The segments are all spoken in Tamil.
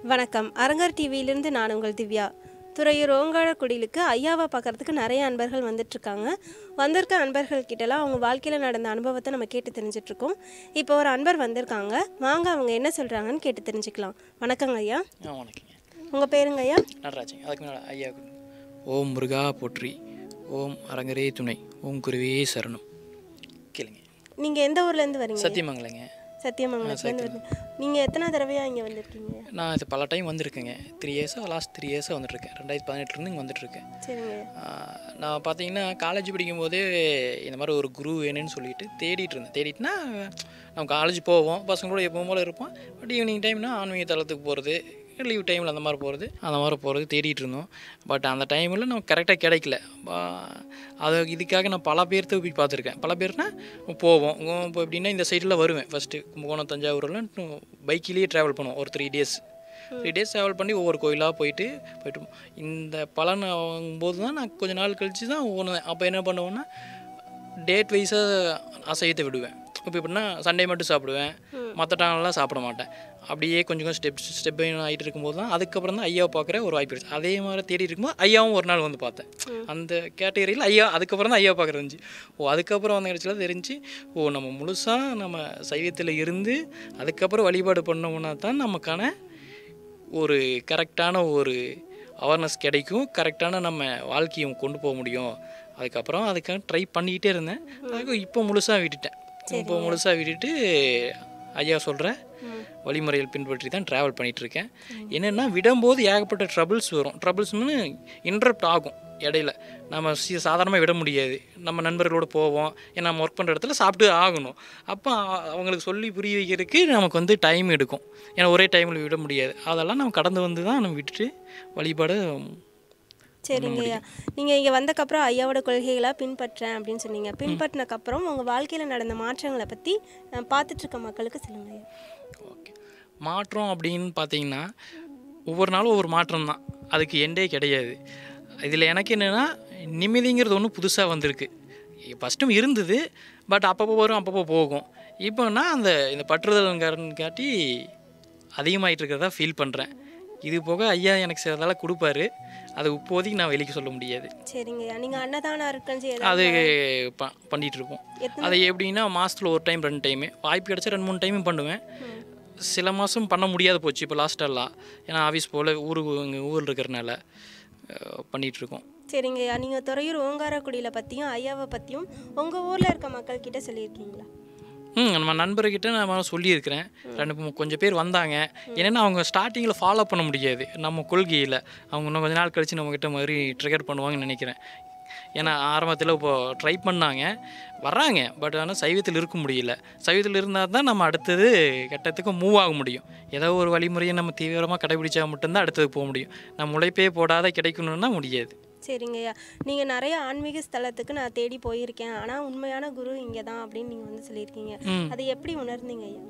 வணக்கம் அரங்கர் டிவியிலிருந்து நான் உங்கள் திவ்யா துறையூர் ஓங்காழக்குடிலுக்கு ஐயாவை பார்க்கறதுக்கு நிறைய அன்பர்கள் வந்துட்டுருக்காங்க வந்திருக்க அன்பர்கள் கிட்டலாம் அவங்க வாழ்க்கையில் நடந்த அனுபவத்தை நம்ம கேட்டு தெரிஞ்சிட்ருக்கோம் இப்போ ஒரு அன்பர் வந்திருக்காங்க வாங்க அவங்க என்ன சொல்கிறாங்கன்னு கேட்டு தெரிஞ்சுக்கலாம் வணக்கங்க ஐயா ஆ வணக்கங்க உங்கள் பேருங்க ஐயா நடராஜன் அதுக்கு மேலே ஐயா ஓம் முருகா போற்றி ஓம் அரங்கரே துணை ஓம் குருவே சரணம் கேளுங்க நீங்கள் எந்த ஊர்லேருந்து வரீங்க சத்தியமங்கலங்க சத்தியமங்கலத்துலேருந்து வரீங்க நீங்கள் எத்தனை தடவையாக இங்கே வந்திருக்கீங்க நான் இது பல டைம் வந்திருக்கேங்க த்ரீ இயர்ஸாக லாஸ்ட் த்ரீ இயர்ஸாக வந்துட்டுருக்கேன் ரெண்டாயிரத்தி பதினெட்டுலேருந்து இங்கே வந்துட்டுருக்கேன் சரிங்க நான் பார்த்தீங்கன்னா காலேஜ் படிக்கும்போதே இந்த மாதிரி ஒரு குரு வேணும்னு சொல்லிட்டு தேடிட்டு இருந்தேன் தேடிட்டுனா நம்ம காலேஜ் போவோம் பசங்களோட எப்பவும் போல் இருப்போம் பட் ஈவினிங் டைம்னா ஆன்மீக தளத்துக்கு போகிறது லீவ் டைமில் அந்த மாதிரி போகிறது அந்த மாதிரி போகிறது தேடிட்டு இருந்தோம் பட் அந்த டைமில் நமக்கு கரெக்டாக கிடைக்கல பா- அது இதுக்காக நான் பல பேர்த்த போய் பார்த்துருக்கேன் பல பேர்னா போவோம் இப்போ எப்படின்னா இந்த சைடில் வருவேன் ஃபஸ்ட்டு கும்பகோணம் தஞ்சாவூர்லாம் பைக்கிலேயே ட்ராவல் பண்ணுவோம் ஒரு three days three days travel பண்ணி ஒவ்வொரு கோயிலாக போயிட்டு போயிட்டு இந்த பலன் வாங்கும்போது தான் நான் கொஞ்ச நாள் கழித்து தான் ஓணுவேன் அப்போ என்ன பண்ணுவேன்னா டேட் வைஸாக அசையத்தை விடுவேன் இப்போ எப்படின்னா சண்டே மட்டும் சாப்பிடுவேன் மற்ற டைம்லாம் சாப்பிட மாட்டேன் அப்படியே கொஞ்சம் கொஞ்சம் ஸ்டெப் ஸ்டெப் ஆகிட்டு இருக்கும்போது தான் அதுக்கப்புறம் தான் ஐயாவை பார்க்குற ஒரு வாய்ப்பு இருந்துச்சு அதே மாதிரி தேடி இருக்கும்போது ஐயாவும் ஒரு நாள் வந்து பார்த்தேன் அந்த கேட்டகரியில் ஐயா அதுக்கப்புறம் தான் ஐயா பார்க்குறது இருந்துச்சு ஓ அதுக்கப்புறம் வந்த இடத்துல தெரிஞ்சு ஓ நம்ம முழுசாக நம்ம சைவத்தில் இருந்து அதுக்கப்புறம் வழிபாடு பண்ணோம்னா தான் நமக்கான ஒரு கரெக்டான ஒரு அவேர்னஸ் கிடைக்கும் கரெக்டான நம்ம வாழ்க்கையும் கொண்டு போக முடியும் அதுக்கப்புறம் அதுக்காக ட்ரை பண்ணிக்கிட்டே இருந்தேன் அதுக்கு இப்போ முழுசாக விட்டுட்டேன் இப்போ முழுசாக விட்டுட்டு ஐயா சொல்கிற வழிமுறைகள் பின்பற்றி தான் ட்ராவல் பண்ணிகிட்ருக்கேன் என்னென்னா விடும்போது ஏகப்பட்ட ட்ரபிள்ஸ் வரும் ட்ரபிள்ஸ்னு இன்டரப்ட் ஆகும் இடையில நம்ம சி- சாதாரணமாக விட முடியாது நம்ம நண்பர்களோட போவோம் ஏன்னா நம்ம ஒர்க் பண்ணுற இடத்துல சாப்பிட்டு ஆகணும் அப்போ அ- அவங்களுக்கு சொல்லி புரிய வைக்கிறதுக்கு நமக்கு வந்து டைம் எடுக்கும் ஏன்னா ஒரே டைமில் விட முடியாது அதெல்லாம் நம்ம கடந்து வந்து தான் நம்ம விட்டுட்டு வழிபாடு சரிங்க ஐயா நீங்கள் இங்கே வந்தக்கப்புறம் ஐயாவோட கொள்கைகளை பின்பற்றேன் அப்படின்னு சொன்னீங்க பின்பற்றினக்கப்புறம் உங்கள் வாழ்க்கையில் நடந்த மாற்றங்களை பற்றி பார்த்துட்டு இருக்க மக்களுக்கு சொல்லுங்க ஐயா ஓகே மாற்றம் அப்படின்னு பார்த்தீங்கன்னா ஒவ்வொரு நாளும் ஒவ்வொரு மாற்றம் தான் அதுக்கு எண்டே கிடையாது இதில் எனக்கு என்னென்னா நிம்மதிங்கிறது ஒன்று புதுசாக வந்திருக்கு ஃபஸ்ட்டும் இருந்தது பட் அப்பப்போ வரும் அப்பப்போ போகும் இப்போனா அந்த இந்த பற்றுதல் காரணம் காட்டி அதிகமாகிட்டு இருக்கிறதா ஃபீல் பண்ணுறேன் இது போக ஐயா எனக்கு சிலதெல்லாம் கொடுப்பாரு அது இப்போதைக்கு நான் வெளிக்கு சொல்ல முடியாது சரிங்க ஐயா நீங்கள் அன்னதான அருட்கள் செய்ய அது ப பண்ணிகிட்டு இருப்போம் எத்தனை- அது எப்படின்னா மாதத்தில் ஒரு டைம் ரெண்டு டைமு வாய்ப்பு கிடச்சா ரெண்டு மூணு டைமும் பண்ணுவேன் சில மாதம் பண்ண முடியாத போச்சு இப்போ லாஸ்டெல்லாம் ஏன்னா ஆஃபீஸ் போல் ஊருக்கு இங்கே ஊரில் இருக்கிறனால பண்ணிகிட்ருக்கோம் சரிங்க ஐயா நீங்கள் துறையூர் ஓங்காரக்குடியில் பற்றியும் ஐயாவை பற்றியும் உங்கள் ஊரில் இருக்க மக்கள்கிட்ட சொல்லியிருக்கீங்களா ம் நம்ம நண்பர்கிட்ட நான் சொல்லியிருக்கிறேன் ரெண்டு மூணு கொஞ்சம் பேர் வந்தாங்க என்னென்னா அவங்க ஸ்டார்டிங்கில் ஃபாலோ பண்ண முடியாது நம்ம கொள்கையில் அவங்க இன்னும் கொஞ்ச நாள் கழித்து நம்மக்கிட்ட மாதிரி ட்ரிகர் பண்ணுவாங்கன்னு நினைக்கிறேன் ஏன்னா ஆரம்பத்தில் இப்போது ட்ரை பண்ணாங்க வர்றாங்க பட் ஆனால் சைவத்தில் இருக்க முடியல சைவத்தில் இருந்தால் தான் நம்ம அடுத்தது கட்டத்துக்கு மூவ் ஆக முடியும் ஏதோ ஒரு வழிமுறையை நம்ம தீவிரமாக கடைபிடிச்சா மட்டும்தான் அடுத்தது போக முடியும் நம்ம உழைப்பே போடாத கிடைக்கணும்னா முடியாது சரிங்க ஐயா நீங்கள் நிறைய ஆன்மீக ஸ்தலத்துக்கு நான் தேடி போயிருக்கேன் ஆனால் உண்மையான குரு இங்கே தான் அப்படின்னு நீங்கள் வந்து சொல்லியிருக்கீங்க அதை எப்படி உணர்ந்தீங்க ஐயா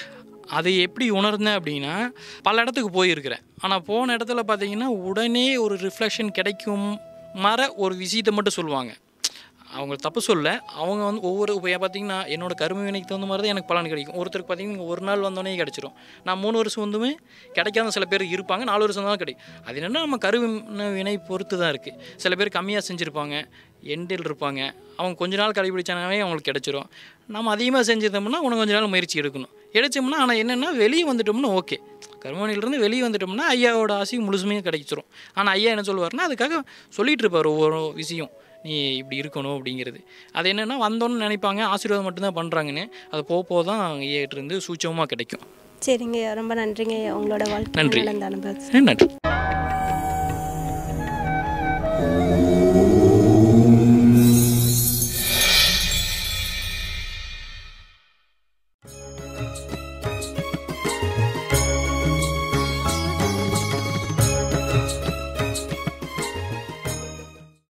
அது எப்படி உணர்ந்தேன் அப்படின்னா பல இடத்துக்கு போயிருக்கிறேன் ஆனால் போன இடத்துல பார்த்தீங்கன்னா உடனே ஒரு ரிஃப்ளெக்ஷன் கிடைக்கும் மர ஒரு விஷயத்தை மட்டும் சொல்லுவாங்க அவங்க தப்பு சொல்ல அவங்க வந்து ஒவ்வொரு இப்போ பார்த்தீங்கன்னா என்னோட கரும வினைக்கு தகுந்த மாதிரி தான் எனக்கு பலன் கிடைக்கும் ஒருத்தருக்கு பார்த்தீங்கன்னா ஒரு நாள் வந்தோடனே கிடச்சிரும் நான் மூணு வருஷம் வந்துமே கிடைக்காத சில பேர் இருப்பாங்க நாலு வருஷம் தான் கிடைக்கும் அது என்னென்னா நம்ம கருவின வினை பொறுத்து தான் இருக்குது சில பேர் கம்மியாக செஞ்சுருப்பாங்க எண்டில் இருப்பாங்க அவங்க கொஞ்ச நாள் கடைபிடிச்சாவே அவங்களுக்கு கிடச்சிரும் நம்ம அதிகமாக செஞ்சிருந்தோம்னா உனக்கு கொஞ்ச நாள் முயற்சி எடுக்கணும் எடுத்தோம்னா ஆனால் என்னென்னா வெளியே வந்துட்டோம்னா ஓகே கர்மணிலிருந்து வெளியே வந்துட்டோம்னா ஐயாவோட ஆசை முழுசுமே கிடைச்சிரும் ஆனால் ஐயா என்ன சொல்லுவார்னா அதுக்காக சொல்லிட்டு இருப்பார் ஒவ்வொரு விஷயம் நீ இப்படி இருக்கணும் அப்படிங்கிறது அது என்னென்னா வந்தோன்னு நினைப்பாங்க ஆசீர்வாதம் மட்டும்தான் பண்ணுறாங்கன்னு அது போக போக தான் ஐயாகிட்ட இருந்து சூட்சமாக கிடைக்கும் சரிங்க ஐயா ரொம்ப நன்றிங்க ஐயா உங்களோட வாழ்க்கை நன்றி. நடந்த அனுபவம் நன்றி